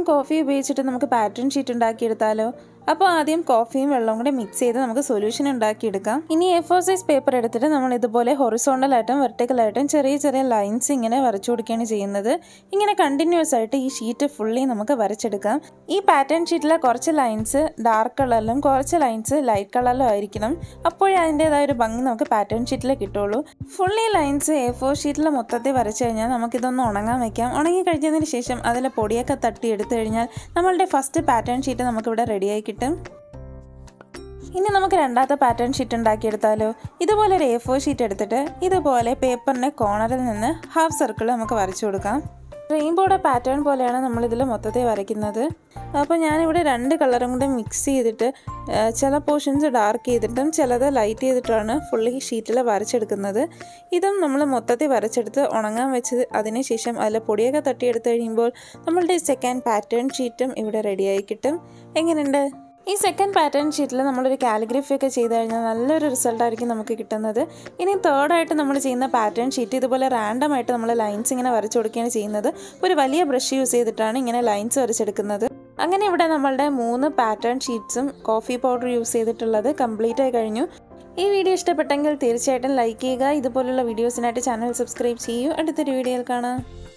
coffee ഉപയോഗിച്ചിട്ട് നമുക്ക് pattern sheet ഉണ്ടാക്കിയെടുത്താലോ അപ്പോൾ ആദ്യം കോഫിയും വെള്ളവും കൂടെ മിക്സ് ചെയ്ത് നമുക്ക് സൊല്യൂഷൻ ഉണ്ടാക്കിയെടുക്കാം ഇനി എ ഫോർ സൈസ് പേപ്പർ എടുത്തിട്ട് നമ്മൾ ഇതുപോലെ ഹൊറിസോണ്ടലായിട്ടും വെർട്ടിക്കലായിട്ടും ചെറിയ ചെറിയ ലൈൻസ് ഇങ്ങനെ വരച്ചു കൊടുക്കുകയാണ് ചെയ്യുന്നത് ഇങ്ങനെ കണ്ടിന്യൂസ് ആയിട്ട് ഈ ഷീറ്റ് ഫുള്ളി നമുക്ക് വരച്ചെടുക്കാം ഈ പാറ്റേൺ ഷീറ്റിലെ കുറച്ച് ലൈൻസ് ഡാർക്ക് കളറിലും കുറച്ച് ലൈൻസ് ലൈറ്റ് കളറിലും ആയിരിക്കണം അപ്പോഴേ അതിൻ്റെതായ ഒരു ഭംഗി നമുക്ക് പാറ്റേൺ ഷീറ്റിൽ കിട്ടുള്ളൂ ഫുള്ളി ലൈൻസ് എ ഫോർ ഷീറ്റിൽ മൊത്തത്തിൽ വരച്ചു കഴിഞ്ഞാൽ നമുക്കിതൊന്ന് ഉണങ്ങാൻ വെക്കാം ഉണങ്ങി കഴിഞ്ഞതിന് ശേഷം അതിലെ പൊടിയൊക്കെ തട്ടി എടുത്തു കഴിഞ്ഞാൽ നമ്മളുടെ ഫസ്റ്റ് പാറ്റേൺ ഷീറ്റ് നമുക്കിവിടെ റെഡിയായി കിട്ടും ഇനി നമുക്ക് രണ്ടാമത്തെ പാറ്റേൺ ഷീറ്റ് ഉണ്ടാക്കിയെടുത്താലോ ഇതുപോലെ ഒരു എ ഫോർ ഷീറ്റ് എടുത്തിട്ട് ഇതുപോലെ പേപ്പറിൻ്റെ കോർണറിൽ നിന്ന് ഹാഫ് സർക്കിൾ നമുക്ക് വരച്ചു കൊടുക്കാം റെയിൻബോയുടെ പാറ്റേൺ പോലെയാണ് നമ്മളിതിൽ മൊത്തത്തിൽ വരയ്ക്കുന്നത് അപ്പോൾ ഞാനിവിടെ രണ്ട് കളറും കൂടെ മിക്സ് ചെയ്തിട്ട് ചില പോർഷൻസ് ഡാർക്ക് ചെയ്തിട്ടും ചിലത് ലൈറ്റ് ചെയ്തിട്ടാണ് ഫുള്ളി ഷീറ്റിൽ വരച്ചെടുക്കുന്നത് ഇതും നമ്മൾ മൊത്തത്തിൽ വരച്ചെടുത്ത് ഉണങ്ങാൻ വെച്ച് അതിന് ശേഷം അതിൽ പൊടിയൊക്കെ തട്ടിയെടുത്ത് കഴിയുമ്പോൾ നമ്മളുടെ സെക്കൻഡ് പാറ്റേൺ ഷീറ്റും ഇവിടെ റെഡിയായി കിട്ടും എങ്ങനെയുണ്ട് ഈ സെക്കൻഡ് പാറ്റേൺ ഷീറ്റിൽ നമ്മളൊരു കാലിഗ്രഫി ഒക്കെ ചെയ്ത് കഴിഞ്ഞാൽ നല്ലൊരു റിസൾട്ട് ആയിരിക്കും നമുക്ക് കിട്ടുന്നത് ഇനി തേർഡായിട്ട് നമ്മൾ ചെയ്യുന്ന പാറ്റേൺ ഷീറ്റ് ഇതുപോലെ റാൻഡം ആയിട്ട് നമ്മൾ ലൈൻസ് ഇങ്ങനെ വരച്ചു കൊടുക്കുകയാണ് ചെയ്യുന്നത് ഒരു വലിയ ബ്രഷ് യൂസ് ചെയ്തിട്ടാണ് ഇങ്ങനെ ലൈൻസ് വരച്ചെടുക്കുന്നത് അങ്ങനെ ഇവിടെ നമ്മളുടെ മൂന്ന് പാറ്റേൺ ഷീറ്റ്സും കോഫി പൗഡർ യൂസ് ചെയ്തിട്ടുള്ളത് കംപ്ലീറ്റ് ആയി കഴിഞ്ഞു ഈ വീഡിയോ ഇഷ്ടപ്പെട്ടെങ്കിൽ തീർച്ചയായിട്ടും ലൈക്ക് ചെയ്യുക ഇതുപോലുള്ള വീഡിയോസിനായിട്ട് ചാനൽ സബ്സ്ക്രൈബ് ചെയ്യൂ അടുത്തൊരു വീഡിയോയിൽ കാണാം